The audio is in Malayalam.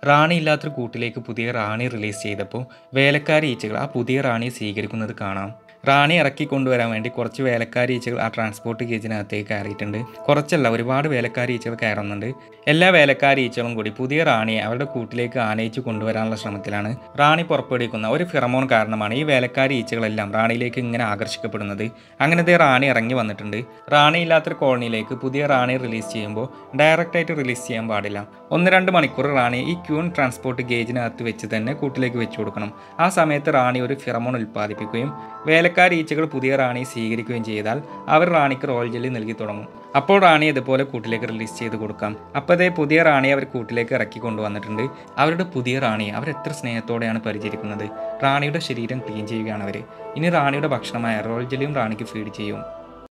റാണി ഇല്ലാത്തൊരു കൂട്ടിലേക്ക് പുതിയ റാണി റിലീസ് ചെയ്തപ്പോൾ വേലക്കാരി ഈച്ചകൾ ആ പുതിയ റാണിയെ സ്വീകരിക്കുന്നത് കാണാം റാണി ഇറക്കി കൊണ്ടുവരാൻ വേണ്ടി കുറച്ച് വേലക്കാരി ഈച്ചകൾ ആ ട്രാൻസ്പോർട്ട് ഗേജിനകത്തേക്ക് കയറിയിട്ടുണ്ട് കുറച്ചല്ല ഒരുപാട് വേലക്കാരി ഈച്ചകൾ കയറുന്നുണ്ട് എല്ലാ വേലക്കാരി ഈച്ചകളും കൂടി പുതിയ റാണിയെ അവരുടെ കൂട്ടിലേക്ക് ആനയിച്ച് കൊണ്ടുവരാനുള്ള ശ്രമത്തിലാണ് റാണി പുറപ്പെടുവിക്കുന്ന ഒരു ഫിറമോൺ കാരണമാണ് ഈ വേലക്കാരി ഈച്ചകളെല്ലാം റാണിയിലേക്ക് ഇങ്ങനെ ആകർഷിക്കപ്പെടുന്നത് അങ്ങനത്തെ റാണി ഇറങ്ങി വന്നിട്ടുണ്ട് റാണി ഇല്ലാത്തൊരു കോളനിയിലേക്ക് പുതിയ റാണി റിലീസ് ചെയ്യുമ്പോൾ ഡയറക്റ്റ് ആയിട്ട് റിലീസ് ചെയ്യാൻ പാടില്ല ഒന്ന് രണ്ട് മണിക്കൂർ റാണി ഈ ക്യൂൺ ട്രാൻസ്പോർട്ട് ഗേജിനകത്ത് വെച്ച് തന്നെ കൂട്ടിലേക്ക് വെച്ച് കൊടുക്കണം ആ സമയത്ത് റാണി ഒരു ഫിറമോൺ ഉൽപ്പാദിപ്പിക്കുകയും വേലക്കാരി ഈച്ചകൾ പുതിയ റാണിയെ സ്വീകരിക്കുകയും ചെയ്താൽ അവർ റാണിക്ക് റോയൽ ജെല്ലി നൽകി തുടങ്ങും അപ്പോൾ റാണി ഇതുപോലെ കൂട്ടിലേക്ക് റിലീസ് ചെയ്ത് കൊടുക്കാം അപ്പോഴേ പുതിയ റാണിയെ അവർ കൂട്ടിലേക്ക് ഇറക്കി കൊണ്ടുവന്നിട്ടുണ്ട് അവരുടെ പുതിയ റാണിയെ അവർ എത്ര സ്നേഹത്തോടെയാണ് പരിചരിക്കുന്നത് റാണിയുടെ ശരീരം ക്ലീൻ ചെയ്യുകയാണ് അവർ ഇനി റാണിയുടെ ഭക്ഷണമായ റോയൽ ജെല്ലിയും റാണിക്ക് ഫീഡ് ചെയ്യും